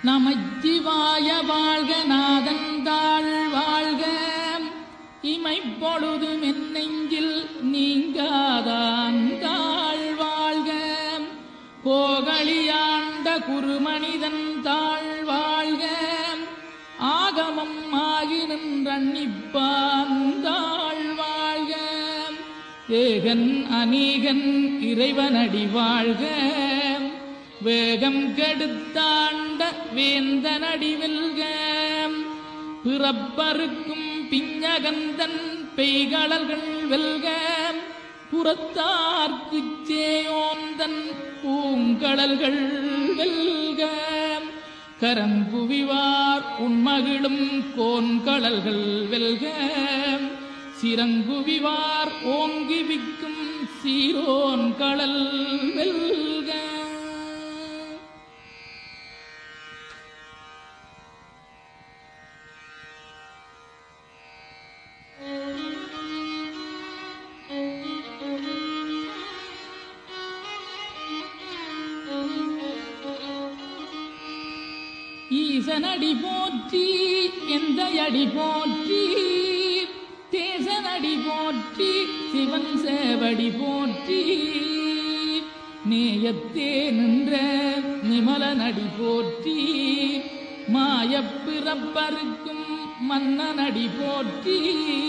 நமச்சிவாய வாழ்க நாதந்தாள் வாழ்க இமைப்பொழுதும் என் நெஞ்சில் நீங்காதான் தாழ் வாழ்க கோகலியாண்ட குருமனிதன் தாழ் வாழ்க ஆகமம் ஆகி நின்றன்னிப்பான் தாழ் வாழ்க ஏகன் அநீகன் இறைவனடி வாழ்க வேகம் கெடுத்தாண்ட வேந்தனடி வெல்க பிறப்பருக்கும் பிஞ்சகந்தன் பெய்களல்கள் வெல்க புறத்தார்க்குச் சேயோந்தன் பூங்கடல்கள் வெல்க கரங்குவிவார் உண்மகிழும் கோன்கடல்கள் வெல்க சிறங்குவிவார் ஓங்கி விக்கும் சீரோன் கடல் வெல்க ஈசனடி போற்றி எந்த அடி போற்றி தேசனடி போற்றி சிவன் சேவடி போற்றி நேயத்தே நின்ற நிமலனடி போற்றி மாயப்பிறப்பருக்கும் மன்னனடி போற்றி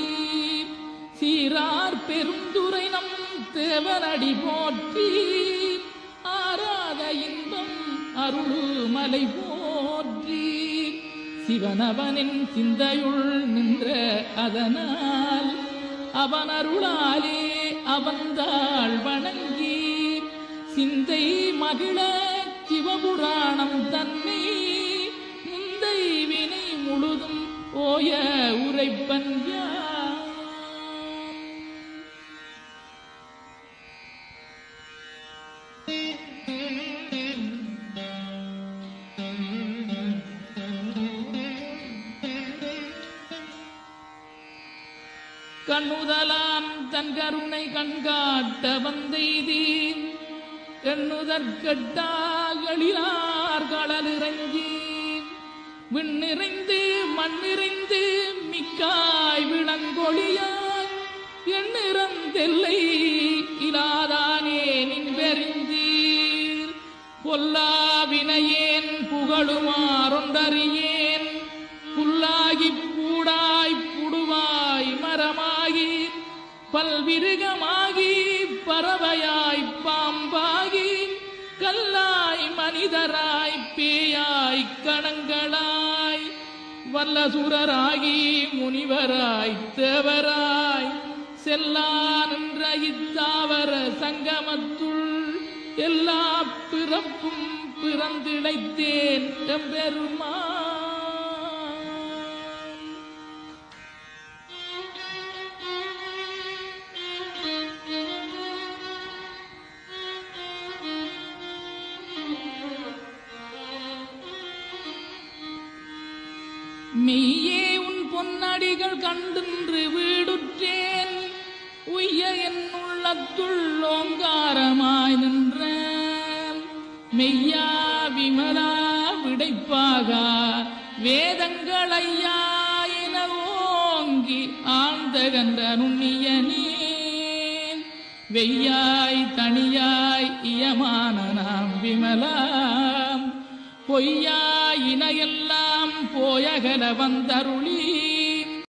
சீரார் பெருந்துரை நம் தேவனடி போற்றி ஆராத இன்பம் அருளு மலை போற்றி சிவனவனின் சிந்தையுள் நின்ற அதனால் அவன் அருளாலே அவன்தாள் வணங்கி சிந்தை மகிழ சிவபுராணம் தன்னை முந்தை வினை முழுதும் ஓய உரைப்பன் யான். கண்ணுதலான் தன் கருணை கண்காட்ட வந்தெய்தி எண்ணுதற்கட்டாகளிலார் கடலிறங்கி விண்ணிறைந்து மண்ணிறைந்து மிக்காய் விளங்கொழியாய் எண்ணிறந்தெல்லை இலாதானே நின்பெறிந்தீர் பொல்லா வினையேன் புகழுமாறொன்றறியேன் புல்லாகி பூடாய் புடுவாய் மரமாகி பல்விருகமாகி பறவையாய் பாம்பாகி கல்லாய் மனிதராய் பேயாய் கணங்களாய் வல்லசுரராகி முனிவராய் தேவராய் செல்லா நின்ற இத்தாவர சங்கமத்துள் எல்லா பிறப்பும் பிறந்திழைத்தேன் எம்பெருமான் மெய்யே உன் பொன்னடிகள் கண்டின்று வீடுற்றேன் உய்ய என் உள்ளத்துள் ஓங்காரமாய் நின்ற மெய்யா விமலா விடைப்பாக வேதங்கள் ஐயா என ஓங்கி ஆழ்ந்த கன்ற நுண்ணியனே வெய்யாய் தனியாய் இயமான நாம் விமலாம் பொய்யா இணையெல்லாம் போயகல வந்தருளி